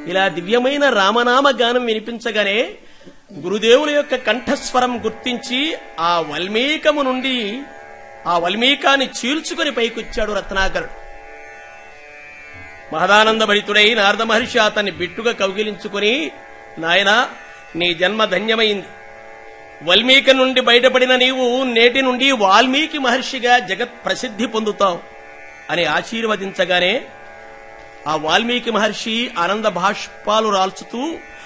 ఇలా దివ్యమైన రామనామ గానం వినిపించగానే గురుదేవుల యొక్క కంఠస్వరం గుర్తించి ఆ వల్మీకము నుండి ఆ వల్మీకాన్ని చీల్చుకొని పైకొచ్చాడు రత్నాకరుడు మహదానంద భరితుడై నారద మహర్షి అతన్ని బిట్టుగా కౌగిలించుకుని నాయనా నీ జన్మ ధన్యమైంది వల్మీకి నుండి బయటపడిన నీవు నేటి నుండి వాల్మీకి మహర్షిగా జగత్ ప్రసిద్ధి పొందుతావు అని ఆశీర్వదించగానే ఆ వాల్మీకి మహర్షి ఆనంద భాష్పాలు రాల్చుతూ